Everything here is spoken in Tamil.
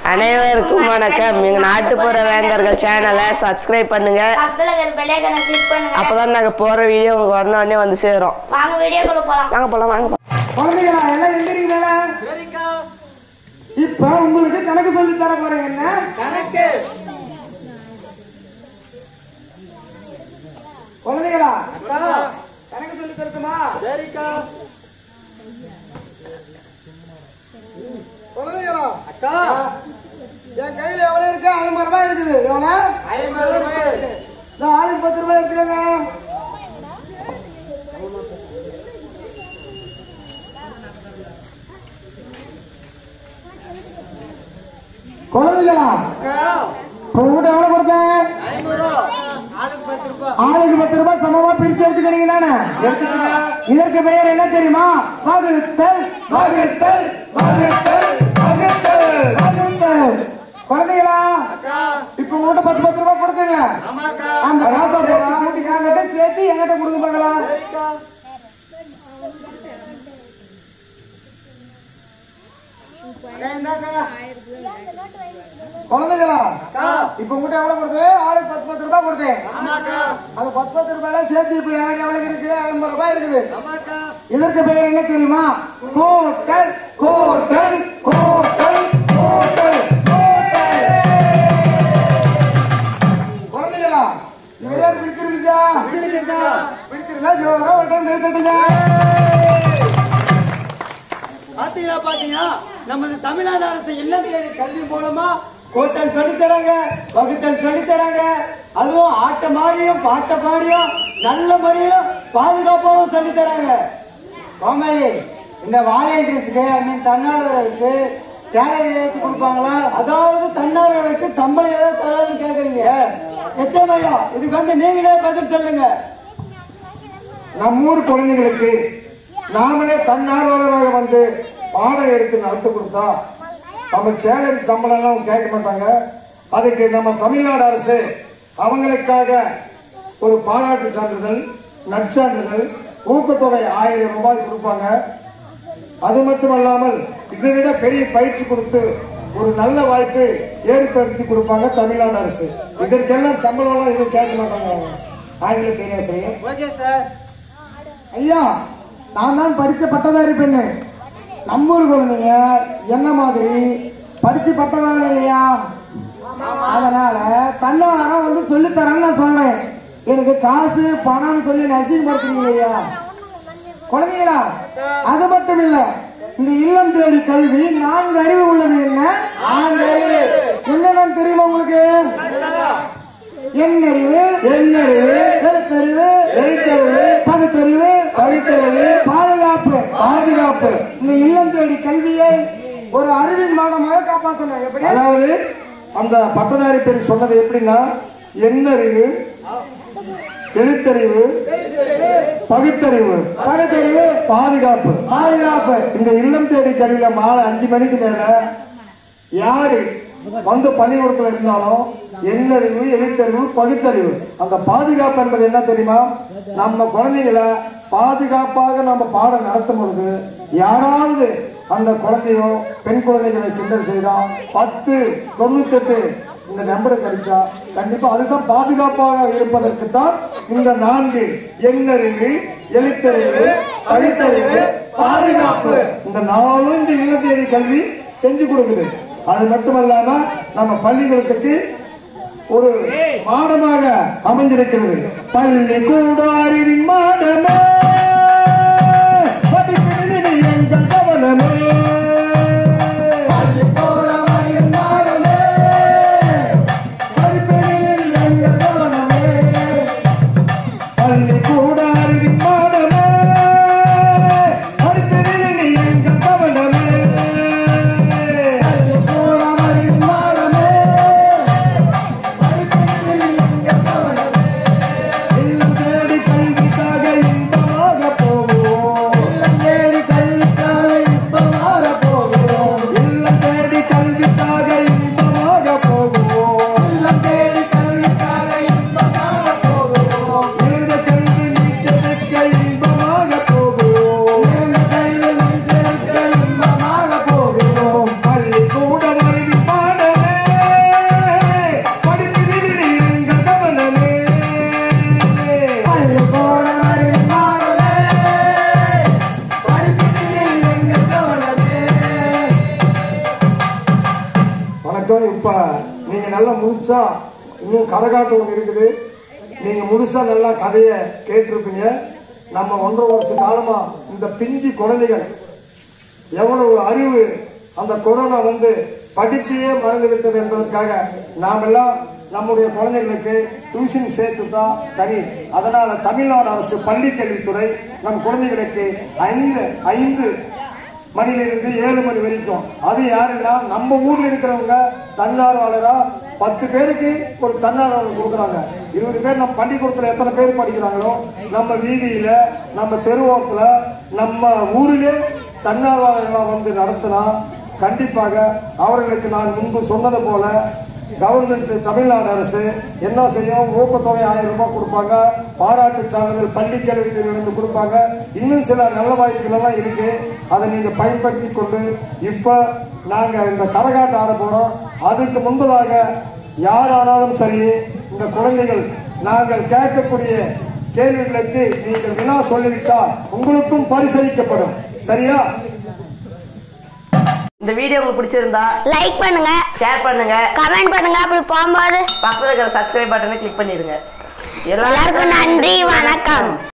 அனைவருக்கும் வணக்கம் எங்க நாட்டுப்புற வேந்தர்கள் சேனலை சப்ஸ்கிரைப் பண்ணுங்க பக்கத்துல இருக்கிற பெல்லைக்கனை கிளிக் பண்ணுங்க அப்பதான் நாங்க போற வீடியோ உங்களுக்கு உடனே உடனே வந்து சேரும் வாங்க வீடியோக்குள்ள போலாம் வாங்க போலாம் வாங்க போலாம். குழந்தைகளா எல்லாம் எந்திரிங்களா இப்ப உங்களுக்கு கணக்கு சொல்லி தர போறேன் என்ன கணக்கு குழந்தைகளா கணக்கு சொல்லி தரட்டுமா சரிக்கா குழந்தைகளா அக்கா என் கையில எவ்வளவு இருக்கு ஐம்பது ரூபாய் இருக்குது எவ்வளவு ஐம்பது ரூபாய் இந்த ஆளுக்கு பத்து ரூபாய் எடுத்துக்கோங்க குழந்தைகளா இப்ப உங்ககிட்ட எவ்வளவு கொடுத்தேன் ஆளுக்கு பத்து ரூபாய் சமமா பிரிச்சு எடுத்துக்கிறீங்க தானே இதற்கு பெயர் என்ன தெரியுமா வகுத்தல் வகுத்தல் வகுத்தல் வகுத்தல் வகுத்தல் குழந்தைகளா இப்ப உங்ககிட்ட பத்து பத்து ரூபாய் கொடுத்தீங்க அந்த காசை போட்டு கூட்டி என்கிட்ட சேர்த்து என்கிட்ட கொடுங்க பார்க்கலாம் குழந்தைகளா இப்ப உங்ககிட்ட எவ்வளவு கொடுத்தேன் ஆளுக்கு பத்து பத்து ரூபாய் கொடுத்தேன் அந்த பத்து பத்து ரூபாய் சேர்த்து இப்ப எனக்கு எவ்வளவு இருக்கு ஐம்பது ரூபாய் இருக்குது இதற்கு பெயர் என்ன தெரியுமா கூட்டல் கூட்டல் கூட்டல் கூட்டல் கூட்டல் குழந்தைகளா இந்த விளையாட்டு பிடிச்சிருந்துச்சா பிடிச்சிருந்தா ஜோரா ஒரு டைம் கை தட்டுங்க பாத்தீங்களா பாத்தீங்கன்னா நமது தமிழ்நாடு அரசு இல்லம் தேடி கல்வி மூலமா கூட்டம் சொல்லித் தராங்க வகுத்தல் சொல்லித் தராங்க அதுவும் ஆட்ட மாடியும் பாட்ட பாடியும் நல்ல முறையிலும் பாதுகாப்பாகவும் சொல்லித் தராங்க கோமலி இந்த வாலண்டியர்ஸ்க்கு ஐ மீன் தன்னார்வலர்களுக்கு சேலரி ஏதாச்சும் கொடுப்பாங்களா அதாவது தன்னார்வலர்களுக்கு சம்பளம் ஏதாவது தரான்னு கேக்குறீங்க எச்சமையா இதுக்கு வந்து நீங்களே பதில் சொல்லுங்க நம்ம ஊர் குழந்தைகளுக்கு நாமளே தன்னார்வலராக வந்து பாடம் எடுத்து நடத்தி கொடுத்தா நம்ம சேலரி சம்பளம் எல்லாம் கேட்க மாட்டாங்க அதுக்கு நம்ம தமிழ்நாடு அரசு அவங்களுக்காக ஒரு பாராட்டு சான்றிதழ் நற்சான்றிதழ் ஊக்கத்தொகை ஆயிரம் ரூபாய் கொடுப்பாங்க அது மட்டுமல்லாமல் இதை விட பெரிய பயிற்சி கொடுத்து ஒரு நல்ல வாய்ப்பு ஏற்படுத்தி கொடுப்பாங்க தமிழ்நாடு அரசு இதற்கெல்லாம் சம்பளம் எல்லாம் எதுவும் கேட்க மாட்டாங்க ஆங்கில பேராசிரியர் ஓகே சார் ஐயா நான் தான் படிச்ச பட்டதாரி பெண்ணு நம்ம ஊர் குழந்தைங்க என்ன மாதிரி படிச்சு பட்டதாரி இல்லையா அதனால தன்னாரம் வந்து சொல்லித்தரேன்னு நான் சொல்றேன் எனக்கு காசு பணம்னு சொல்லி நசிங்கப்படுத்துறீங்க ஐயா குழந்தைங்களா அது மட்டும் இல்ல இந்த இல்லம் தேடி கல்வி நான்கு அறிவு உள்ளது என்ன நான்கு அறிவு என்னென்னு தெரியுமா உங்களுக்கு எண்ணறிவு எண்ணறிவு எழுத்தறிவு எழுத்தறிவு பகுத்தறிவு பகுத்தறிவு பாதுகாப்பு பாதுகாப்பு இந்த இல்லம் தேடி கல்வியை ஒரு அறிவின் மானமாக காப்பாற்றணும் எப்படி அதாவது அந்த பட்டதாரி பெண் சொன்னது எப்படின்னா எண்ணறிவு எழுத்தறிவு பகுத்தறிவு பகுத்தறிவு பாதுகாப்பு பாதுகாப்பு இந்த இல்லம் தேடி கல்வியில மாலை அஞ்சு மணிக்கு மேல யாரு வந்து பள்ளிக்கூடத்துல இருந்தாலும் எண்ணறிவு எழுத்தறிவு பகுத்தறிவு அந்த பாதுகாப்பு என்பது என்ன தெரியுமா நம்ம குழந்தைகளை பாதுகாப்பாக நம்ம பாடம் நடத்தும் பொழுது யாராவது அந்த குழந்தையோ பெண் குழந்தைகளை கிண்டல் செய்தா பத்து தொண்ணூத்தெட்டு இந்த நம்பரை கடிச்சா கண்டிப்பா அதுதான் பாதுகாப்பாக இருப்பதற்கு தான் இந்த நான்கு எண்ணறிவு எழுத்தறிவு பகுத்தறிவு பாதுகாப்பு இந்த நாளும் இந்த இல்லத்தேடி கல்வி செஞ்சு கொடுக்குது அது மட்டுமல்லாம நம்ம பள்ளிகளுக்கு ஒரு மாடமாக அமைஞ்சிருக்கிறது பள்ளி கூடாரின் மாடமே படிப்பினில் எங்கள் கவனமே பள்ளிக்கூடமரின் மாடமே படிப்பினில் எங்கள் கவனமே பள்ளி கூடாரின் மாடமே படிப்பினில் எங்கள் கவனமே பள்ளிக்கூடமரின் மாடமே இல்லம் தேடி கல்விக்காக இன்பமாக போவோம் இல்லம் தேடி கல்விக்காக இன்பமாக இப்ப நீங்க நல்லா முழுசா இன்னும் கரகாட்டம் ஒன்று இருக்குது நீங்க முழுசா நல்லா கதைய கேட்டிருப்பீங்க நம்ம ஒன்றரை வருஷ காலமா இந்த பிஞ்சு குழந்தைகள் எவ்வளவு அறிவு அந்த கொரோனா வந்து படிப்பையே மறந்து விட்டது என்பதற்காக நாமெல்லாம் நம்முடைய குழந்தைகளுக்கு டியூஷன் சேர்த்து தான் தனி அதனால தமிழ்நாடு அரசு பள்ளி கல்வித்துறை நம் குழந்தைகளுக்கு ஐந்து ஐந்து மணிலிருந்து ஏழு மணி வரைக்கும் அது யாருன்னா நம்ம ஊர்ல இருக்கிறவங்க தன்னார்வலரா பத்து பேருக்கு ஒரு தன்னார்வலர் கொடுக்குறாங்க இருபது பேர் நம்ம பள்ளிக்கூடத்துல எத்தனை பேர் படிக்கிறாங்களோ நம்ம வீதியில நம்ம தெருவோரத்துல நம்ம ஊரிலே தன்னார்வலர்களா வந்து நடத்தினா கண்டிப்பாக அவர்களுக்கு நான் முன்பு சொன்னது போல கவர்மெண்ட் தமிழ்நாடு அரசு என்ன செய்யும் ஊக்கத்தொகை ஆயிரம் ரூபாய் கொடுப்பாங்க பாராட்டு சான்றிதழ் பள்ளி கல்வித்துறையிலிருந்து கொடுப்பாங்க இன்னும் சில நல்ல வாய்ப்புகள் எல்லாம் இருக்கு அதை நீங்க பயன்படுத்தி கொண்டு இப்ப நாங்க இந்த கரகாட்டம் ஆட போறோம் அதுக்கு முன்பதாக யாரானாலும் சரி இந்த குழந்தைகள் நாங்கள் கேட்கக்கூடிய கேள்விகளுக்கு நீங்கள் வினா சொல்லிவிட்டால் உங்களுக்கும் பரிசளிக்கப்படும் சரியா இந்த வீடியோ உங்களுக்கு பிடிச்சிருந்தா லைக் பண்ணுங்க ஷேர் பண்ணுங்க கமெண்ட் பண்ணுங்க அப்படி போகும்போது பக்கத்துல இருக்கிற சப்ஸ்கிரைப் பட்டனை கிளிக் பண்ணிடுங்க எல்லாருக்கும் நன்றி வணக்கம்